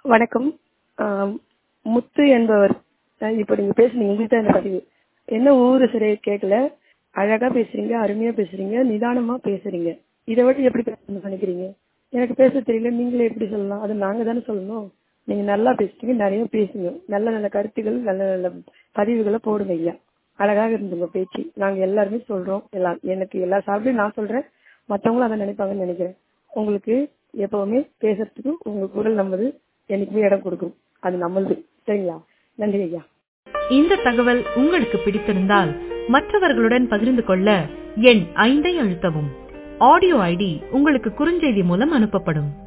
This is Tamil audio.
வணக்கம் ஆம், முத்து என்பவர் அஹ் இப்ப நீங்க பேசுனீங்க உங்களுக்கு தான் இந்த பதிவு என்ன ஊரு சரியா கேட்கல அழகா பேசுறீங்க அருமையா பேசுறீங்க நிதானமா பேசுறீங்க இதை விட எப்படி பேசணும்னு நினைக்கிறீங்க எனக்கு பேச தெரியல நீங்களே எப்படி சொல்லலாம் அது நாங்க தானே சொல்லணும் நீங்க நல்லா பேசுறீங்க நிறைய பேசுங்க நல்ல நல்ல கருத்துக்கள் நல்ல நல்ல பதிவுகளை போடுங்க ஐயா அழகாக இருந்துங்க பேச்சு நாங்க எல்லாருமே சொல்றோம் எல்லாம் எனக்கு எல்லா சார்பிலையும் நான் சொல்றேன் மத்தவங்களும் அதை நினைப்பாங்கன்னு நினைக்கிறேன் உங்களுக்கு எப்பவுமே பேசுறதுக்கு உங்க குரல் நம்மது என்னைக்குமே இடம் கொடுக்கும் அது நம்மளுது சரிங்களா நன்றி ஐயா இந்த தகவல் உங்களுக்கு பிடித்திருந்தால் மற்றவர்களுடன் பகிர்ந்து கொள்ள எண் ஐந்தை அழுத்தவும் ஆடியோ ஐடி உங்களுக்கு குறுஞ்செய்தி மூலம் அனுப்பப்படும்